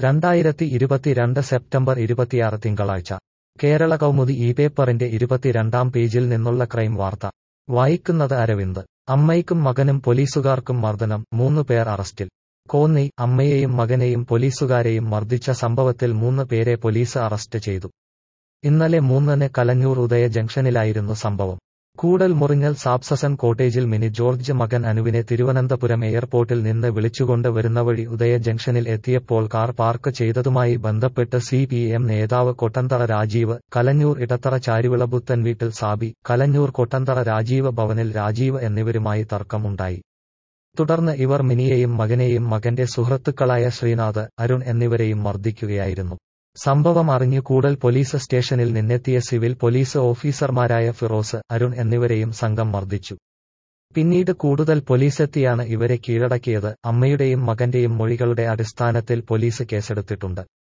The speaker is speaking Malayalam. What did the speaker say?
രണ്ടായിരത്തി ഇരുപത്തിരണ്ട് സെപ്റ്റംബർ ഇരുപത്തിയാറ് തിങ്കളാഴ്ച കേരള കൗമുദി ഈ പേപ്പറിന്റെ ഇരുപത്തിരണ്ടാം പേജിൽ നിന്നുള്ള ക്രൈം വാർത്ത വായിക്കുന്നത് അരവിന്ദ് അമ്മയ്ക്കും മകനും പോലീസുകാർക്കും മർദ്ദനം മൂന്ന് പേർ അറസ്റ്റിൽ കോന്നി അമ്മയെയും മകനെയും പോലീസുകാരെയും മർദ്ദിച്ച സംഭവത്തിൽ മൂന്ന് പേരെ പോലീസ് അറസ്റ്റ് ചെയ്തു ഇന്നലെ മൂന്നിന് കലഞ്ഞൂർ ഉദയ ജംഗ്ഷനിലായിരുന്നു സംഭവം കൂടൽ മുറിഞ്ഞൽ സാബ്സസൻ കോട്ടേജിൽ മിനി ജോർജ് മകൻ അനുവിനെ തിരുവനന്തപുരം എയർപോർട്ടിൽ നിന്ന് വിളിച്ചുകൊണ്ട് വരുന്ന വഴി ഉദയ ജംഗ്ഷനിൽ എത്തിയപ്പോൾ കാർ പാർക്ക് ചെയ്തതുമായി ബന്ധപ്പെട്ട് സി പി എം നേതാവ് കൊട്ടന്തറ രാജീവ് കലഞ്ഞൂർ ഇടത്തറ ചാരുവിളപുത്തൻ വീട്ടിൽ സാബി കലഞ്ഞൂർ കൊട്ടന്തറ രാജീവ് ഭവനിൽ രാജീവ് എന്നിവരുമായി തർക്കമുണ്ടായി തുടർന്ന് ഇവർ മിനിയെയും മകനെയും മകന്റെ സുഹൃത്തുക്കളായ ശ്രീനാഥ് അരുൺ എന്നിവരെയും മർദ്ദിക്കുകയായിരുന്നു സംഭവം അറിഞ്ഞു കൂടൽ പോലീസ് സ്റ്റേഷനിൽ നിന്നെത്തിയ സിവിൽ പോലീസ് ഓഫീസർമാരായ ഫിറോസ് അരുൺ എന്നിവരെയും സംഘം മർദ്ദിച്ചു പിന്നീട് കൂടുതൽ പോലീസെത്തിയാണ് ഇവരെ കീഴടക്കിയത് അമ്മയുടെയും മകന്റെയും മൊഴികളുടെ അടിസ്ഥാനത്തിൽ പോലീസ് കേസെടുത്തിട്ടുണ്ട്